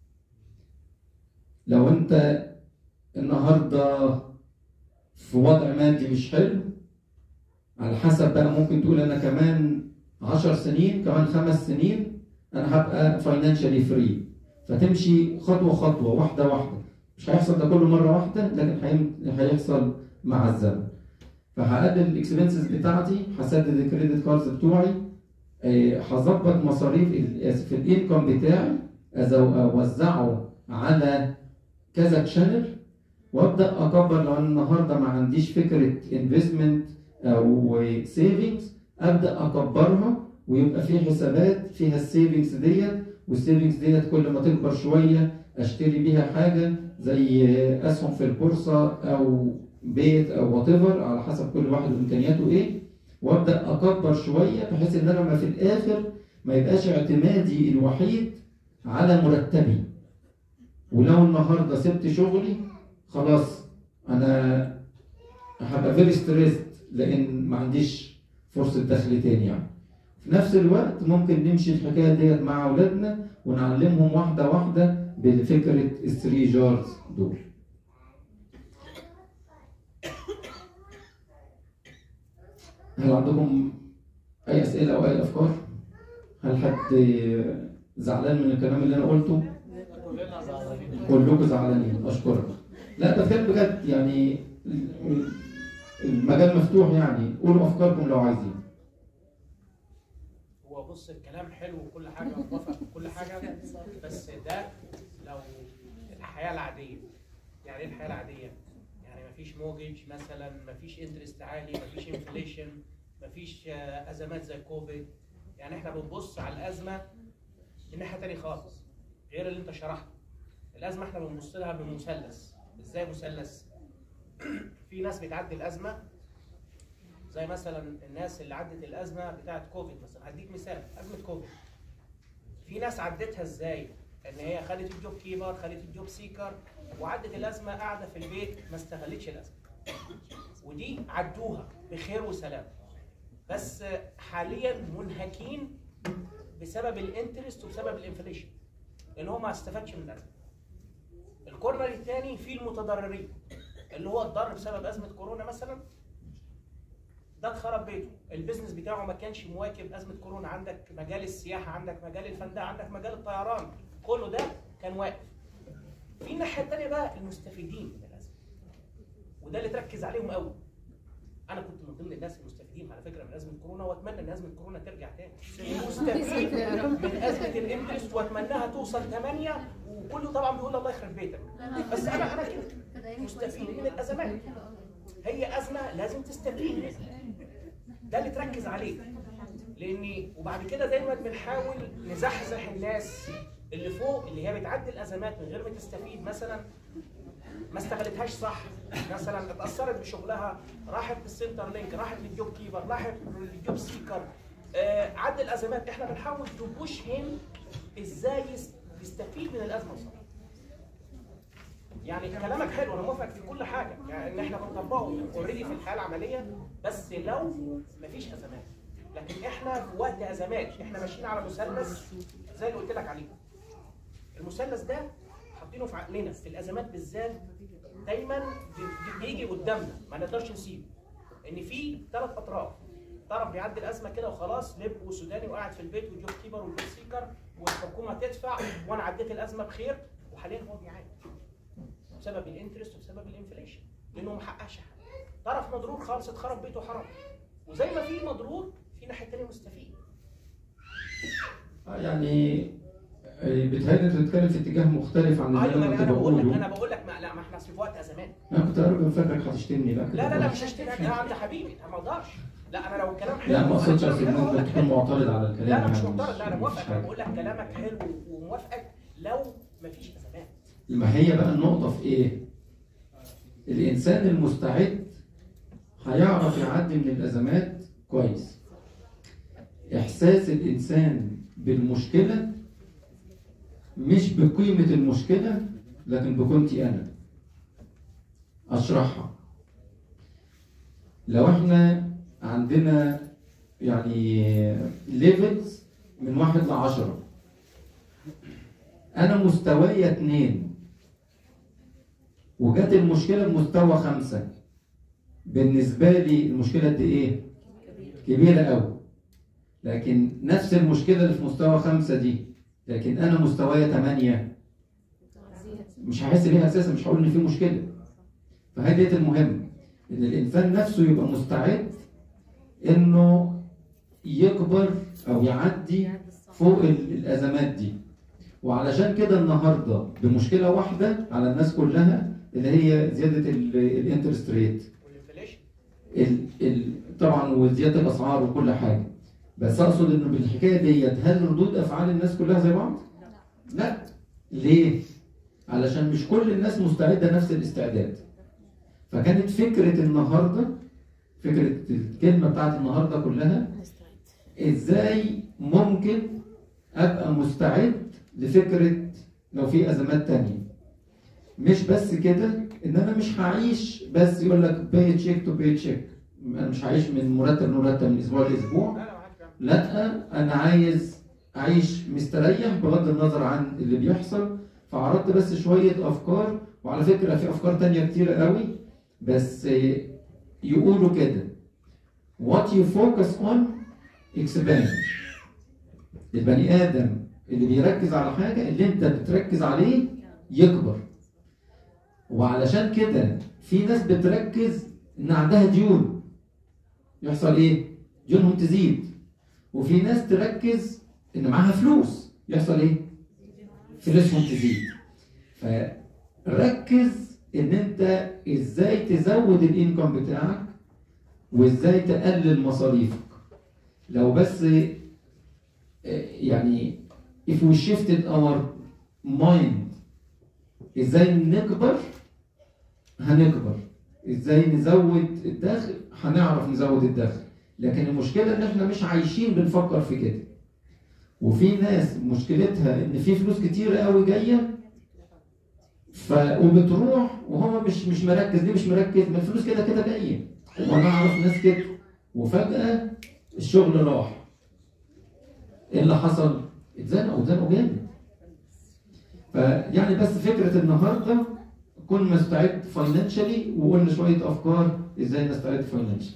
لو انت النهارده في وضع مادي مش حلو على حسب بقى ممكن تقول انا كمان عشر سنين كمان خمس سنين انا هبقى فاينانشالي فري فتمشي خطوه خطوه واحده واحده مش هيحصل ده كله مره واحده لكن هيم- هيحصل مع الزمن فهقلل الاكسبنسز بتاعتي هسدد الكريدت كاردز بتوعي آه، هظبط مصاريف ال- في الانكم بتاعي أزو- اوزعه على كذا تشانل وابدا اكبر لو انا النهارده ما عنديش فكره انفستمنت او سيفنجز ابدا اكبرها ويبقى في حسابات فيها السيفنجز ديت والسيفنجز ديت كل ما تكبر شويه اشتري بيها حاجه زي اسهم في البورصه او بيت او وات على حسب كل واحد وامكانياته ايه وابدا اكبر شويه بحيث ان انا ما في الاخر ما يبقاش اعتمادي الوحيد على مرتبي ولو النهارده سبت شغلي خلاص انا هبقى فيري ستريسد لان ما عنديش فرصه دخل تاني يعني في نفس الوقت ممكن نمشي الحكايه ديت مع اولادنا ونعلمهم واحده واحده بفكره الثري جارز دول هل عندكم اي اسئله او اي افكار هل حد زعلان من الكلام اللي انا قلته كلنا زعلانين كلكم زعلانين اشكرك لا ده بجد بجد يعني المجال مفتوح يعني قولوا افكاركم لو عايزين هو بص الكلام حلو وكل حاجه موافق وكل حاجه بس ده لو الحياه العاديه يعني ايه الحياه العاديه؟ يعني مفيش موجج مثلا مفيش انترست عالي مفيش انفليشن مفيش آه، ازمات زي كوفيد يعني احنا بنبص على الازمه من ناحيه تانية خالص غير اللي انت شرحته الازمه احنا بنبص لها بمثلث ازاي مثلث في ناس بتعدي الازمه زي مثلا الناس اللي عدت الازمه بتاعه كوفيد مثلا هديك مثال ازمه كوفيد في ناس عدتها ازاي ان هي خدت الجوب كيبر خدت الجوب سيكر وعدت الازمه قاعده في البيت ما استغلتش الازمه ودي عدوها بخير وسلام بس حاليا منهكين بسبب الانترست وبسبب الانفليشن لان هو ما استفادش من الازمه الكورنر الثاني فيه المتضررين اللي هو اتضر بسبب ازمه كورونا مثلا ده اتخرب بيته البيزنس بتاعه ما كانش مواكب ازمه كورونا عندك مجال السياحه عندك مجال الفندقه عندك مجال الطيران كله ده كان واقف في الناحيه الثانيه بقى المستفيدين من الازمه وده اللي تركز عليهم قوي انا كنت من ضمن الناس المستفيدين على فكره من ازمه كورونا واتمنى ان ازمه كورونا ترجع تاني مستفيد من ازمه الانترست واتمناها توصل 8 وكله طبعا بيقول الله يخرب بيتك بس انا انا كده مستفيد من الازمات هي ازمه لازم تستفيد منها ده اللي تركز عليه لاني وبعد كده دايما بنحاول نزحزح الناس اللي فوق اللي هي بتعدي الازمات من غير ما تستفيد مثلا ما استغلتهاش صح مثلا اتاثرت بشغلها راحت للسنتر لينك راحت للجوب كيبر راحت للجوب سيكر آه عدى الازمات احنا بنحاول تبوش هيم ازاي يس- يستفيد من الازمه صح يعني كلامك حلو انا موافق في كل حاجه يعني ان احنا بنطبقه اوريدي في الحياه العمليه بس لو مفيش ازمات لكن احنا في وقت ازمات احنا ماشيين على مثلث زي اللي قلت لك عليه المثلث ده حاطينه في عقلنا في الازمات بالذات دايما بي- بيجي قدامنا ما نقدرش نسيبه ان في ثلاث اطراف طرف بيعدي الازمه كده وخلاص لب وسوداني وقاعد في البيت وجوب كيبر وجوب سيكر والحكومه تدفع وانا عديت الازمه بخير وحاليا هو بيعاني بسبب الانترست وبسبب الانفليشن لانه ما حققش حاجه طرف مضرور خالص اتخرب بيته حرام وزي ما في مضرور في ناحيه ثانيه مستفيد آه، يعني آه، بتهيألي انت بتتكلم في اتجاه مختلف عن اللي ايوه انا انا كنت أنا بقول لك انا بقوله بقول لك ما لا ما احنا في وقت ازمات انا كنت قريب فاكرك هتشتمني لا لا لا لا مش هشتري انا عند حبيبي انا ما اقدرش لا انا لو الكلام حلو لا ما اقصدش أنا اصل كلامك ممكن تكون حلو. معترض على الكلام لا انا مش يعني معترض لا انا مش موافق انا حاجة. بقول لك كلامك حلو وموافقك لو ما فيش ازمات ما هي بقى النقطة في إيه؟ الإنسان المستعد هيعرف يعدي من الأزمات كويس. إحساس الإنسان بالمشكلة مش بقيمة المشكلة لكن بقيمتي أنا. أشرحها. لو إحنا عندنا يعني ليفلز من واحد لعشرة انا مستواي اتنين وجت المشكله بمستوى خمسه بالنسبه لي المشكله دي ايه؟ كبيره قوي لكن نفس المشكله اللي في مستوى خمسه دي لكن انا مستواي ثمانيه مش هحس بيها اساسا مش هقول ان في مشكله فهي ديت المهم ان الانسان نفسه يبقى مستعد انه يكبر او يعدي فوق ال- الازمات دي وعلشان كده النهارده بمشكله واحده على الناس كلها اللي هي زياده الانترست ريت والانفليشن ال ال طبعا وزياده الاسعار وكل حاجه بس اقصد انه بالحكايه ديت هل ردود افعال الناس كلها زي بعض؟ لا ليه؟ علشان مش كل الناس مستعده نفس الاستعداد فكانت فكره النهارده فكره الكلمه بتاعت النهارده كلها ازاي ممكن ابقى مستعد لفكره لو في ازمات تانية مش بس كده ان انا مش هعيش بس يقول لك باي تشيك تو باي تشيك انا مش هعيش من مرتب لمرتب من اسبوع لاسبوع لا لا معاك فعلا. لا انا عايز اعيش مستريح بغض النظر عن اللي بيحصل فعرضت بس شويه افكار وعلى فكره في افكار تانية كتيره قوي بس يقولوا كده what you focus on expand البني ادم اللي بيركز على حاجه اللي انت بتركز عليه يكبر وعلشان كده في ناس بتركز ان عندها ديون يحصل ايه ديونهم تزيد وفي ناس تركز ان معاها فلوس يحصل ايه فلوسهم تزيد فركز ان انت ازاي تزود الانكم بتاعك وازاي تقلل مصاريفك لو بس آه، يعني if we shifted our mind ازاي نكبر هنكبر ازاي نزود الدخل هنعرف نزود الدخل لكن المشكله ان احنا مش عايشين بنفكر في كده وفي ناس مشكلتها ان في فلوس كتير قوي جايه ف وبتروح وهو مش مش مركز ليه مش مركز ما الفلوس كده كده جايه وانا اعرف ناس كده وفجاه الشغل راح ايه اللي حصل؟ اتزنقوا اتزنقوا جامد فيعني بس فكره النهارده كن مستعد فاينانشالي وقلنا شويه افكار ازاي نستعد فاينانشالي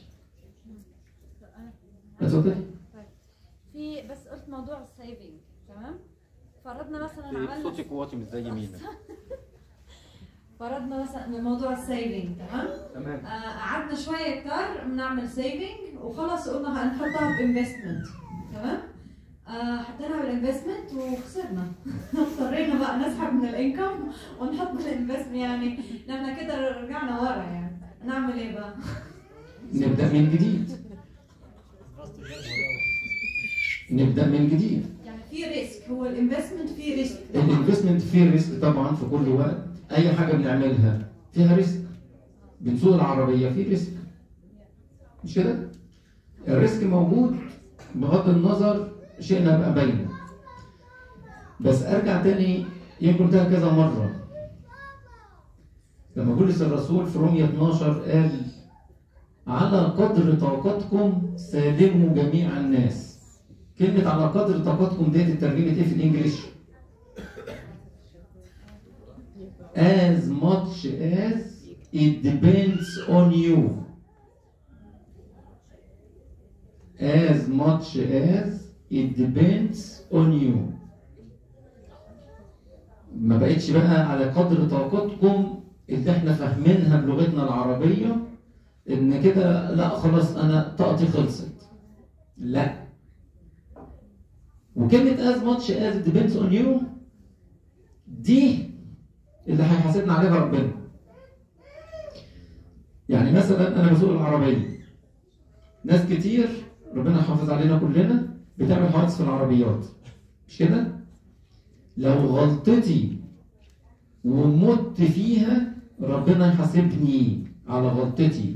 اتفضل في بس قلت موضوع السيفنج تمام فرضنا مثلا عملنا صوتك واطي مش زي مينا فرضنا مثلا من موضوع السيفنج تمام تمام آه، قعدنا شويه كتار بنعمل سيفنج وخلص قلنا هنحطها بانفستمنت تمام آه، حطيناها بالانفستمنت وخسرنا اضطرينا بقى نسحب من الانكم ونحط بالانفستمنت يعني نحن كده رجعنا ورا يعني نعمل ايه بقى؟ نبدا من جديد نبدا من جديد يعني في ريسك هو الانفستمنت فيه ريسك الانفستمنت فيه ريسك طبعا في كل وقت اي حاجه بنعملها فيها ريسك بنسوق العربيه فيه ريسك مش كده الريسك موجود بغض النظر شئنا بقى باينه بس ارجع تاني يمكن قلتها كذا مره لما بولس الرسول في رومية 12 قال على قدر طاقتكم سالموا جميع الناس كلمة على قدر طاقتكم ديت الترجمة ايه في الانجليش؟ as much as it depends on you as much as it depends on you ما بقتش بقى على قدر طاقتكم اللي احنا فاهمينها بلغتنا العربية ان كده لا خلاص انا طاقتي خلصت لا وكلمة as much as it depends on you دي اللي هيحاسبنا عليها ربنا يعني مثلا انا بسوق العربيه ناس كتير ربنا يحافظ علينا كلنا بتعمل حوادث في العربيات مش كده لو غلطتي ومت فيها ربنا يحاسبني على غلطتي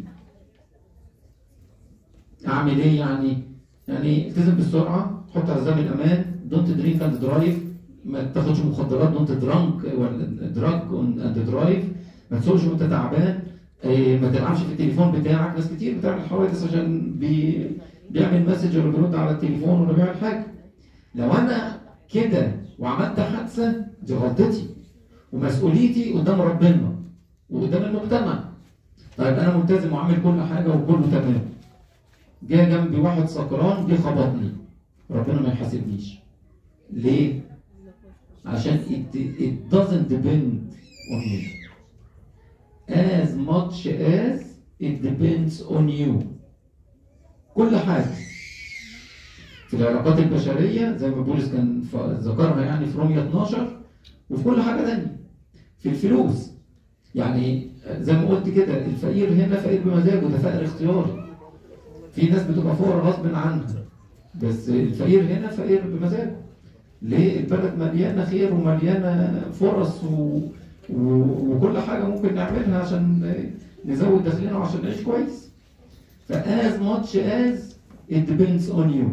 اعمل ايه يعني يعني التزم بالسرعه حط حزام الامان دونت درينك اند درايف ما تاخدش مخدرات دونت درانك ولا دراج اند درايف ما تسوقش وانت تعبان إيه، ما تلعبش في التليفون بتاعك ناس كتير بتعمل حوادث عشان بي بيعمل مسج ولا بيرد على التليفون ولا بيعمل حاجه لو انا كده وعملت حادثه دي غلطتي ومسؤوليتي قدام ربنا وقدام المجتمع طيب انا ملتزم وعامل كل حاجه وكله تمام جه جنبي واحد سكران جه خبطني ربنا ما يحاسبنيش ليه؟ عشان it, it doesn't depend on you as much as it depends on you كل حاجة في العلاقات البشرية زي ما بولس كان ف- ذكرها يعني في رومية 12 وفي كل حاجة تانية في الفلوس يعني زي ما قلت كده الفقير هنا فقير بمزاجه ده فقر اختياري في ناس بتبقى فقراء غصب عنها بس الفقير هنا فقير بمزاجه ليه البلد مليانه خير ومليانه فرص و... و... وكل حاجه ممكن نعملها عشان نزود دخلنا وعشان نعيش كويس ف as much as it depends on you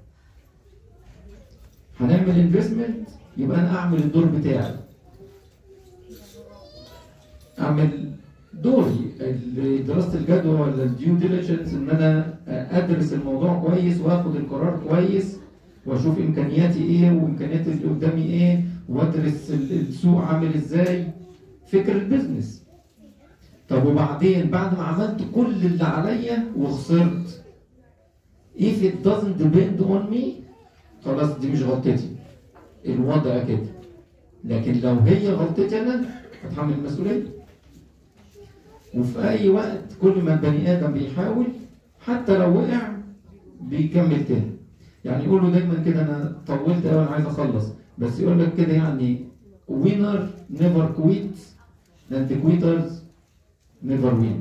هنعمل انفستمنت يبقى انا اعمل الدور بتاعي اعمل دوري ال- دراسه الجدوى ولا الديو ديليجنس ان انا ادرس الموضوع كويس واخد القرار كويس واشوف امكانياتي ايه وامكانيات اللي قدامي ايه وادرس ال- السوق عامل ازاي فكر البيزنس طب وبعدين بعد ما عملت كل اللي عليا وخسرت if it doesn't depend on me خلاص دي مش غلطتي الوضع كده لكن لو هي غلطتي انا هتحمل المسؤوليه وفي اي وقت كل ما البني ادم بيحاول حتى لو وقع بيكمل تاني يعني يقولوا دايما كده انا طولت قوي انا عايز اخلص بس يقول لك كده يعني وينر نيفر كويت اند كويترز نيفر وين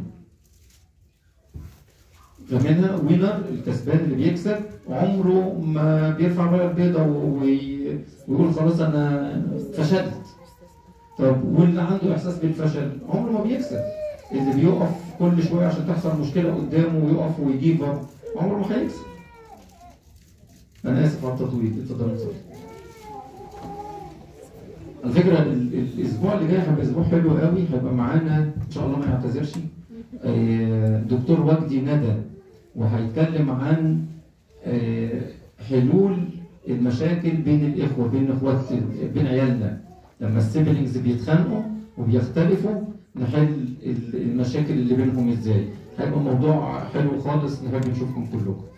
فمنها وينر الكسبان اللي بيكسب عمره ما بيرفع بقى البيضة وي- ويقول خلاص انا فشلت طب واللي عنده احساس بالفشل عمره ما بيكسب اللي بيقف كل شويه عشان تحصل مشكله قدامه ويقف ويجيب اب عمره ما هيكسب انا اسف على التطويل اتفضل يا أستاذ. على فكره ال- ال- الاسبوع اللي جاي هيبقى اسبوع حلو قوي هيبقى معانا ان شاء الله ما يعتذرش آه، دكتور وجدي ندى وهيتكلم عن آه، حلول المشاكل بين الاخوه بين اخوات بين عيالنا لما السيبلينجز بيتخانقوا وبيختلفوا نحل ال- المشاكل اللي بينهم ازاي هيبقى موضوع حلو خالص نحب نشوفكم كلكم